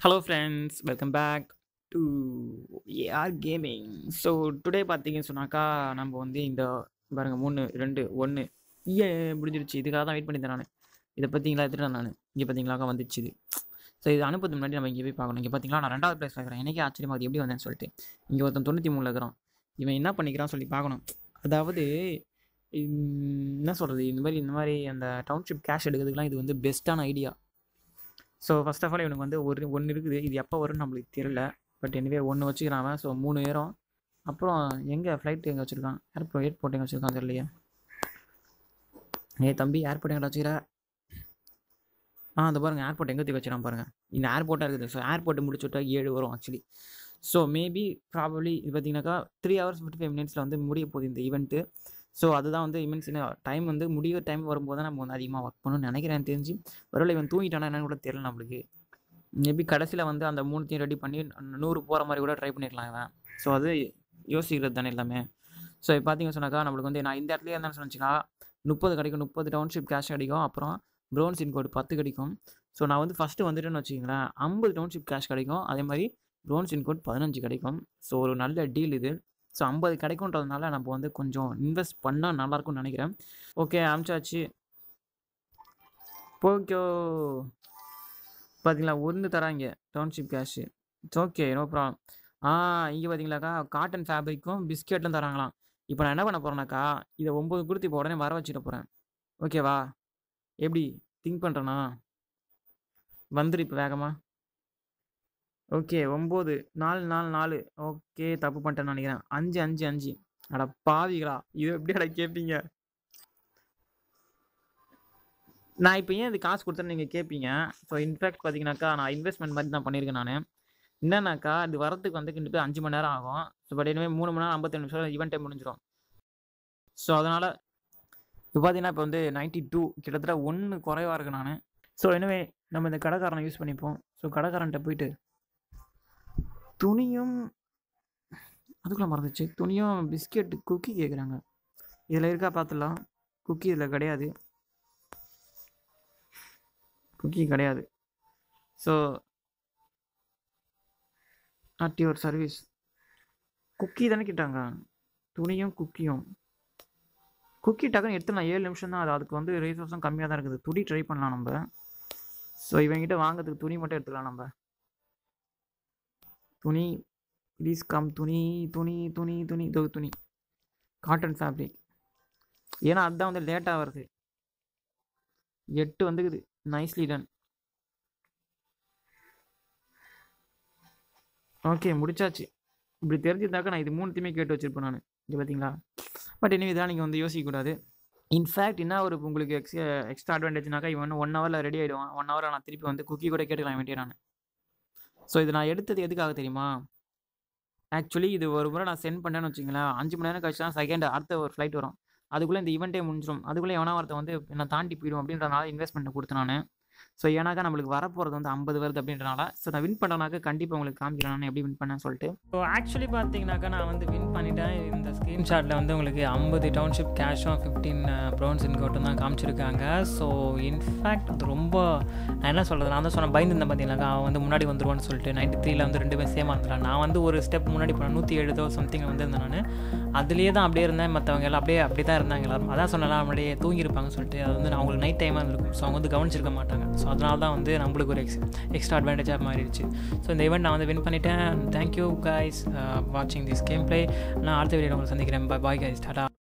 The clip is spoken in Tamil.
hello friends welcome back to AR gaming so today பார்த்தீங்கன்னு சொன்னாக்கா நம்ம வந்து இந்த பாருங்க மூணு ரெண்டு ஒன்று ஏ முடிஞ்சிருச்சு இதுக்காக தான் வெயிட் பண்ணியிருந்தேன் நான் இதை பார்த்தீங்களா எடுத்துட்டேன் நான் இங்கே பார்த்தீங்களாக்கா வந்துச்சு இது ஸோ இது அனுப்புறதுக்கு முன்னாடி நம்ம இங்கே போய் பார்க்கணும் இங்கே பார்த்தீங்களா நான் ரெண்டாவது பிளேஸ் வைக்கிறேன் எனக்கே ஆச்சரியமா அது எப்படி வந்தேன்னு சொல்லிட்டு இங்கே ஒருத்தன் தொண்ணூற்றி மூணில் இருக்கிறான் இவன் என்ன பண்ணிக்கிறான் சொல்லி பார்க்கணும் அதாவது இந்த- என்ன சொல்கிறது இந்த மாதிரி இந்த மாதிரி அந்த டவுன்ஷிப் கேஷ் எடுக்கிறதுக்குலாம் இது வந்து பெஸ்ட்டான idea so first of all இவனுக்கு வந்து ஒரு ஒன்று இருக்குது இது எப்போ வரும்னு நம்மளுக்கு தெரியல பட் எனிவே ஒன்று வச்சுக்கிறான் அவன் ஸோ மூணு ஏறும் அப்புறம் எங்கே ஃப்ளைட் எங்கே வச்சுருக்கான் ஏர்போர்ட் ஏர்போர்ட் எங்கே வச்சுருக்கான் தெரியலையே ஏ தம்பி ஏர்போர்ட் எங்கே வச்சுக்கிற ஆ அந்த பாருங்க ஏர்போர்ட் எங்கே தூக்கி வச்சுறான் பாருங்க இந்த ஏர்போர்ட்டாக இருக்குது ஸோ ஏர்போர்ட் முடிச்சு விட்டா ஏழு வரும் ஆக்சுவலி ஸோ மேபி ப்ராபப்ளி இது பார்த்தீங்கன்னாக்கா த்ரீ ஹவர்ஸ் ஃபிஃப்டி ஃபைவ் மினிட்ஸில் வந்து முடிய போகுது இந்த ஈவெண்ட்டு ஸோ அதுதான் வந்து மீன்ஸ் டைம் வந்து முடிய டைம் வரும்போது தான் நம்ம வந்து அதிகமாக ஒர்க் பண்ணணும்னு நினைக்கிறேன் தெரிஞ்சு ஒருவேளை இவன் தூங்கிட்டானா என்னன்னு கூட தெரியல நம்மளுக்கு மேபி கடைசியில் வந்து அந்த மூணுத்தையும் ரெடி பண்ணி நூறு போகிற மாதிரி கூட ட்ரை பண்ணிடலாம் இவன் ஸோ அது யோசிக்கிறது தானே எல்லாமே ஸோ இப்போ பார்த்தீங்கன்னு சொன்னாக்கா நம்மளுக்கு வந்து நான் இந்த இடத்துல இருந்தேன்னு சொன்னிச்சுன்னா முப்பது கிடைக்கும் முப்பது டவுன்ஷிப் கேஷ் கிடைக்கும் அப்புறம் ப்ரௌன்ஸ் இன்கோடு பத்து கிடைக்கும் ஸோ நான் வந்து ஃபஸ்ட்டு வந்துட்டேன்னு வச்சுக்கங்களேன் ஐம்பது டவுன்ஷிப் கேஷ் கிடைக்கும் அதே மாதிரி ப்ரௌன்ஸ் இன்கோட் பதினஞ்சு கிடைக்கும் ஸோ ஒரு நல்ல டீல் இது ஸோ ஐம்பது கிடைக்குன்றதுனால நம்ம வந்து கொஞ்சம் இன்வெஸ்ட் பண்ணால் நல்லாயிருக்கும்னு நினைக்கிறேன் ஓகே அமிச்சாச்சு போக்கோ பார்த்தீங்களா ஒன்று தராங்க township cash it's okay no problem ஆ இங்கே பார்த்தீங்களாக்கா காட்டன் ஃபேப்ரிக்கும் பிஸ்கெட்டும் தராங்களாம் இப்போ நான் என்ன பண்ண போகிறேன்னாக்கா இதை ஒம்பது கொடுத்து இப்போ உடனே வர வச்சிட போகிறேன் ஓகேவா எப்படி திங்க் பண்ணுறேண்ணா வந்துரு இப்போ வேகமா ஓகே ஒம்பது நாலு நாலு நாலு ஓகே தப்பு பண்ணிட்டேன்னு நினைக்கிறேன் அஞ்சு அஞ்சு அஞ்சு அட பாவிகளா இது எப்படி அட கேட்பீங்க நான் இப்போ ஏன் இது காசு கொடுத்தேன்னு நீங்கள் கேட்பீங்க ஸோ இன்ஃபேக்ட் பார்த்தீங்கன்னாக்கா நான் இன்வெஸ்ட்மெண்ட் மாதிரி தான் பண்ணியிருக்கேன் நான் என்னன்னாக்கா இது வரத்துக்கு வந்து கிட்ட அஞ்சு மணி நேரம் ஆகும் ஸோ பட் எனவே மூணு மணி நேரம் ஐம்பத்தேழு நிமிஷம் ஈவெண்ட் டைம் முடிஞ்சிடும் ஸோ அதனால் இப்போ பார்த்தீங்கன்னா இப்போ வந்து நைன்ட்டி டூ கிட்டத்தட்ட ஒன்று குறைவாக இருக்கு நான் ஸோ எனவே நம்ம இந்த கடைக்காரனை யூஸ் பண்ணிப்போம் ஸோ கடைக்காரன்ட்ட போயிட்டு துணியும் அதுக்குள்ள மறந்துச்சு துணியும் பிஸ்கெட் குக்கி கேட்குறாங்க இதில் இருக்கா பார்த்துடலாம் குக்கி இதில் கிடையாது குக்கி கிடையாது so not your service cookie தானே கேட்டாங்க துணியும் குக்கியும் குக்கி டக்குன்னு எடுத்துடலாம் ஏழு நிமிஷம் தான் அது அதுக்கு வந்து ரிசோர்ஸும் கம்மியாக தான் இருக்குது துணி ட்ரை பண்ணலாம் நம்ம ஸோ இவங்கிட்ட வாங்குறதுக்கு துணி மட்டும் எடுத்துக்கலாம் நம்ம துணி ப்ளீஸ் கம் துணி துணி துணி துணி இதோ துணி காட்டன் ஃபேப்ரிக் ஏன்னா அதுதான் வந்து லேட்டாக வருது எட்டு வந்துக்குது நைஸ்லி டன் ஓகே முடிச்சாச்சு இப்படி தெரிஞ்சிருந்தாக்கா நான் இது மூணுத்தையுமே கேட்டு வச்சிருப்பேன் நான் இது பார்த்தீங்களா பட் இனிமே இதெல்லாம் நீங்கள் வந்து யோசிக்கக்கூடாது இன்ஃபேக்ட் என்ன ஒரு உங்களுக்கு எக்ஸ் எக்ஸ்ட்ரா அட்வான்டேஜ்னாக்கா இவன் ஒன் ஹவரில் ரெடி ஆகிடுவான் ஒன் ஹவரில் நான் திருப்பி வந்து குக்கி கூட கேட்டுக்கலாம் வேண்டிய நான் ஸோ இது நான் எடுத்தது எதுக்காக தெரியுமா ஆக்சுவலி இது ஒரு முறை நான் சென்ட் பண்ணேன்னு வச்சுங்களேன் அஞ்சு மணி நேரம் கழிச்சு தான் செகண்ட் அடுத்த ஒரு ஃப்ளைட் வரும் அதுக்குள்ளே இந்த ஈவெண்ட்டே முடிஞ்சிடும் அதுக்குள்ளே எவனா ஒருத்தன் வந்து என்ன தாண்டி போயிடும் அப்படின்றனால இன்வெஸ்ட்மெண்ட் கொடுத்தேன் நான் ஸோ ஏன்னாக்கா நம்மளுக்கு வரப்போகிறது வந்து ஐம்பது வருது அப்படின்றனால ஸோ நான் வின் பண்ணனாக்கா கண்டிப்பாக உங்களுக்கு காமிக்கிறேன் நான் எப்படி வின் பண்ணேன்னு சொல்லிட்டு ஸோ ஆக்சுவலி பார்த்தீங்கன்னாக்கா நான் வந்து வின் பண்ணிட்டேன் இந்த ஸ்க்ரீன்ஷாட்டில் வந்து உங்களுக்கு ஐம்பது டவுன்ஷிப் கேஷும் ஃபிஃப்டீன் ப்ரௌன்ஸ் இன்கோட்டும் தான் காமிச்சிருக்காங்க ஸோ இன்ஃபேக்ட் அது ரொம்ப நான் என்ன சொல்கிறது நான் தான் சொன்னேன் பயந்துருந்தேன் பார்த்தீங்கன்னாக்கா அவன் வந்து முன்னாடி வந்துருவான்னு சொல்லிட்டு நைன்டி த்ரீல வந்து ரெண்டு பேரும் சேமாக இருந்தான் நான் வந்து ஒரு ஸ்டெப் முன்னாடி போனேன் நூற்றி எழுதோ சம்திங் வந்திருந்தேன் நான் அதுலேயே தான் அப்படியே இருந்தேன் மற்றவங்க எல்லாம் அப்படியே அப்படியே தான் இருந்தாங்க எல்லாரும் அதான் சொன்னலாம் அப்படியே தூங்கியிருப்பாங்கன்னு சொல்லிட்டு அது வந்து நான் அவங்களுக்கு நைட் டைமாக இருந்திருக்கும் ஸோ அவங்க வந்து கவனிச்சிருக்க மாட்டாங்க ஸோ அதனால தான் வந்து நம்மளுக்கு ஒரு எக்ஸ் எக்ஸ்ட்ரா அட்வான்டேஜாக மாறிடுச்சு ஸோ இந்த ஈவெண்ட் நான் வந்து வின் பண்ணிட்டேன் தேங்க்யூ கைஸ் வாட்சிங் திஸ் கேம் ப்ளே நான் அடுத்த வீடியோ உங்களை சந்திக்கிறேன் பாய் கைஸ் டாடா